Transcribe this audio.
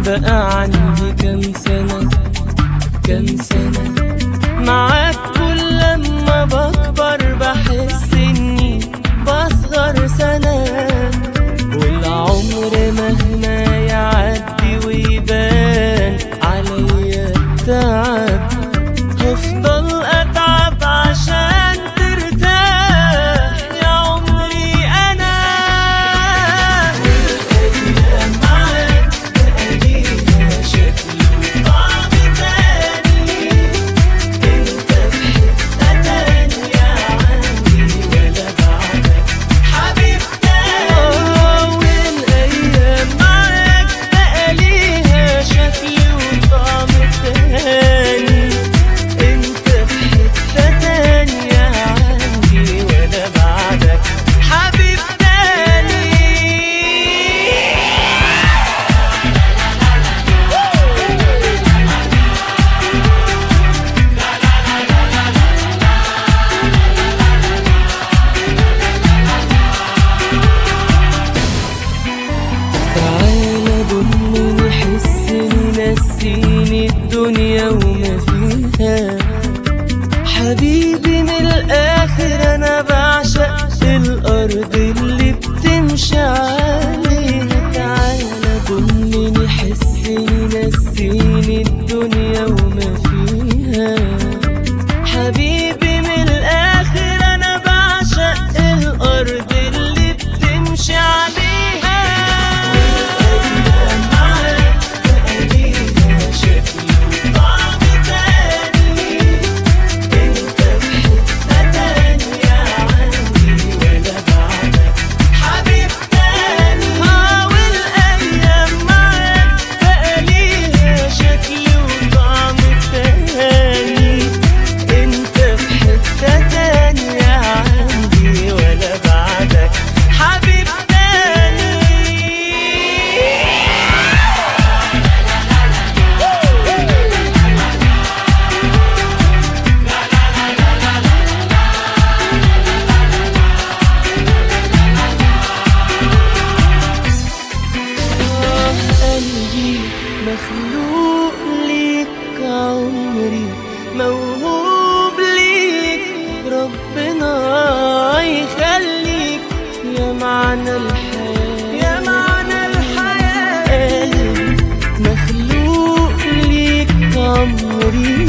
بقى عندي كام سنة كام سنة معاك كل لما بكبر بحس اني بصغر سنة والعمر مهما يعدي ويبان عليا التعب هفضل اتعب عشان ترتاح يا عمري انا والايام معاك بقى ليها شكل وطعم تاني انت في حته تانيه عندي ولا بعدك حبيب تاني والايام معاك بقى ليها شكل وطعم تاني انت في حته تانيه عندي ولا بعدك حبيب تاني تعالى ضمني حسني نسيني الدنيا وما فيها حبيبي من الاخر انا بعشق الارض اللي بتمشي عليها تعالى ضمني حسني نسيني الدنيا وما فيها حبيبي من الاخر انا بعشق الارض اللي بتمشي عليها والايام معاك بقى ليها شكل وطعم تاني انت في حته تانيه عندي ولا بعدك حبيب تاني ها والايام معاك بقى ليها شكل وطعم تاني انت في حته تانيه عندي ولا بعدك حبيب تاني آه قلبي مخلوق ليك عمري موهوب ليك ربنا يخليك يا معنى الحياة يا معنى الحياة قلبي مخلوق ليك عمري